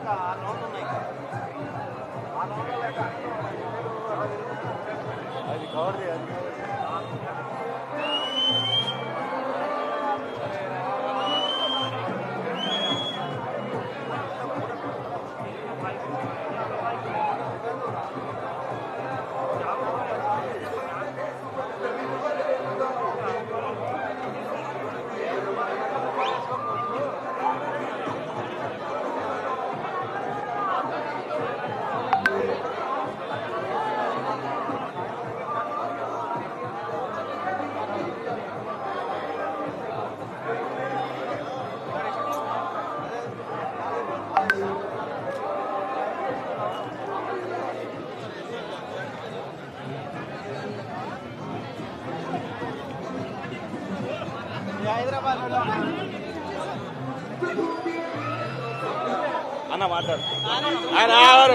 అన్న మాట్లాడు ఆయన ఎవరు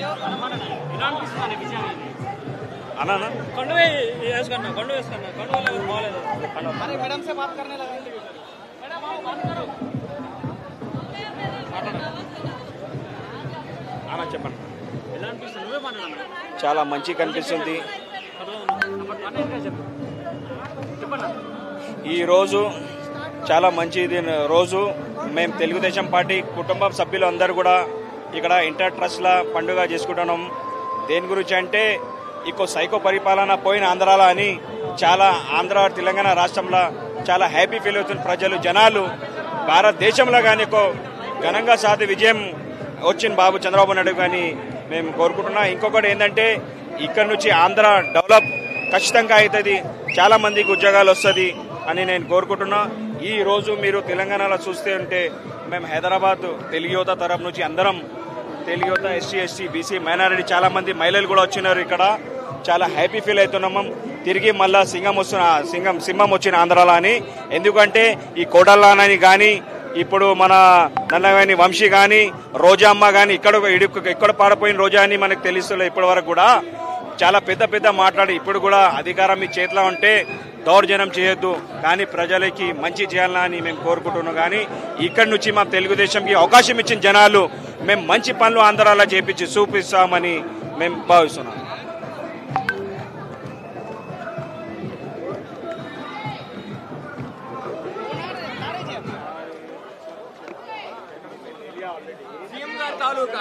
అన్న అన్న. కొండ వేసుకున్నా కొండ వేసుకున్నా కొండ వల్ల బాగలేదు అరే మేడం సే బాత్ करने लगा मैडम आओ बात करो అన్న చెప్పండి ఎలా అనిపిస్తుంది నువ్వే మాట్లాడా మేడం చాలా మంచి కనిపిస్తుంది చెప్పు చెప్పన్నా ఈరోజు చాలా మంచిది రోజు మేము తెలుగుదేశం పార్టీ కుటుంబ సభ్యులు అందరూ కూడా ఇక్కడ ఇంటర్ ట్రస్ట్ల పండుగ చేసుకుంటున్నాం దేని గురించి అంటే ఇక సైకో పరిపాలన పోయిన ఆంధ్రాల అని చాలా ఆంధ్ర తెలంగాణ రాష్ట్రంలో చాలా హ్యాపీ ఫీల్ అవుతున్న ప్రజలు జనాలు భారతదేశంలో కానీ ఒక ఘనంగా సాధి విజయం వచ్చిన బాబు చంద్రబాబు నాయుడు కానీ మేము కోరుకుంటున్నాం ఇంకొకటి ఏంటంటే ఇక్కడ నుంచి ఆంధ్ర డెవలప్ ఖచ్చితంగా అవుతుంది చాలా మందికి ఉద్యోగాలు వస్తుంది అని నేను కోరుకుంటున్నా ఈ రోజు మీరు తెలంగాణలో చూస్తే ఉంటే మేము హైదరాబాద్ తెలుగు యువత తరపు నుంచి అందరం తెలుగు యువత ఎస్సీ ఎస్టీ బీసీ మైనారిటీ చాలా మంది మహిళలు కూడా వచ్చినారు ఇక్కడ చాలా హ్యాపీ ఫీల్ అవుతున్నాము తిరిగి మళ్ళా సింగం వస్తున్న సింగం సింహం వచ్చిన ఆంధ్రాలో అని ఎందుకంటే ఈ కోడల్లానని కానీ ఇప్పుడు మన నల్లవేని వంశీ కానీ రోజామ్మ కానీ ఇక్కడ ఇడు- ఇక్కడ పాడపోయిన రోజా అని మనకు తెలుస్తుంది ఇప్పటి వరకు కూడా చాలా పెద్ద పెద్ద మాట్లాడి ఇప్పుడు కూడా అధికారం మీ చేతిలో ఉంటే దౌర్జన్యం చేయొద్దు కానీ ప్రజలకి మంచి చేయాలని మేము కోరుకుంటున్నాం కానీ ఇక్కడి నుంచి మా తెలుగుదేశంకి అవకాశం ఇచ్చిన జనాలు మేము మంచి పనులు ఆంధ్రాలో చేపించి చూపిస్తామని మేము భావిస్తున్నాం సీఎం గారి తాలూకా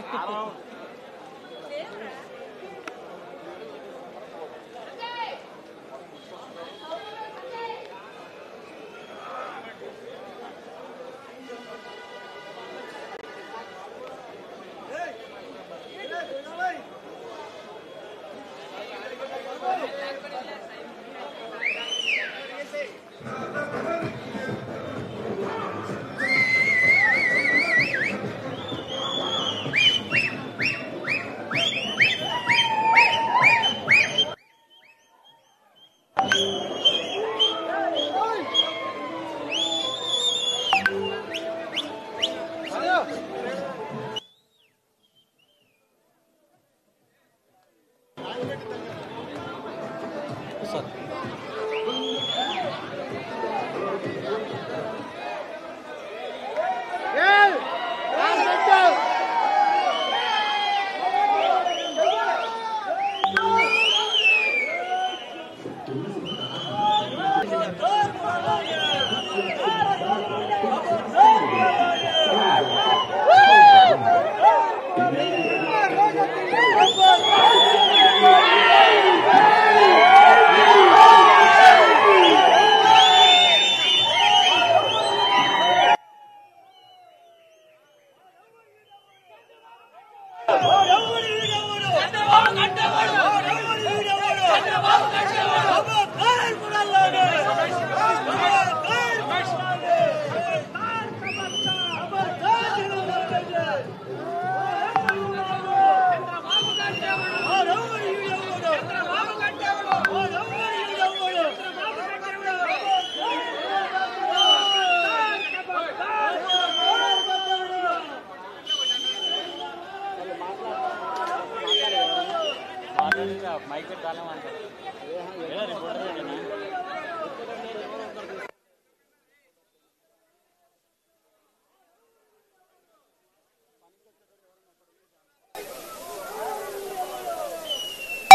mike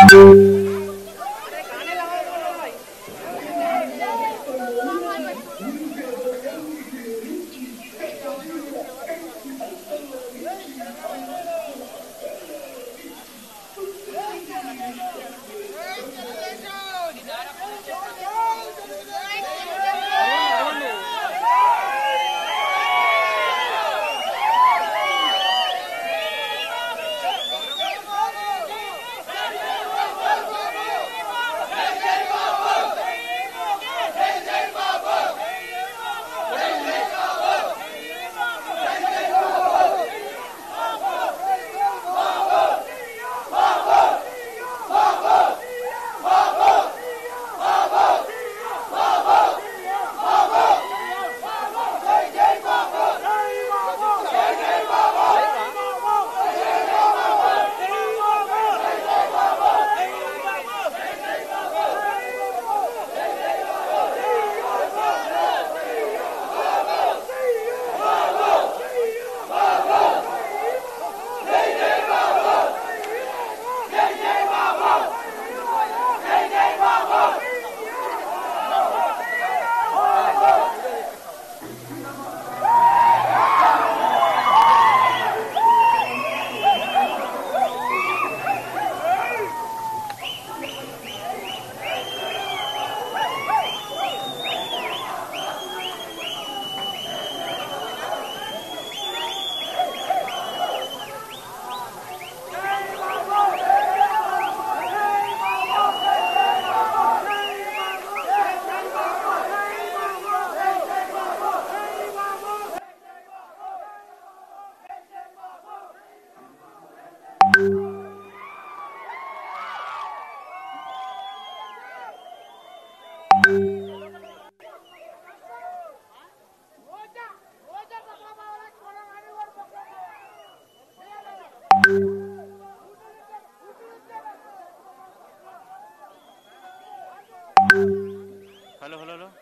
hello hello hello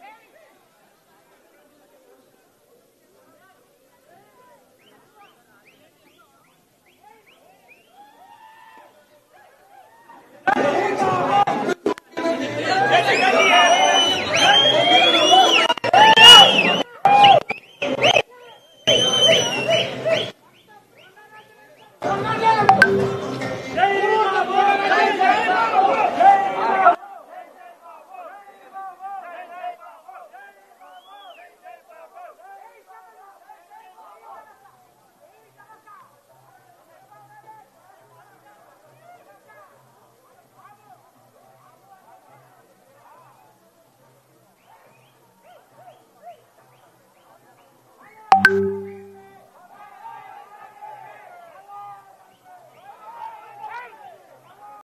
you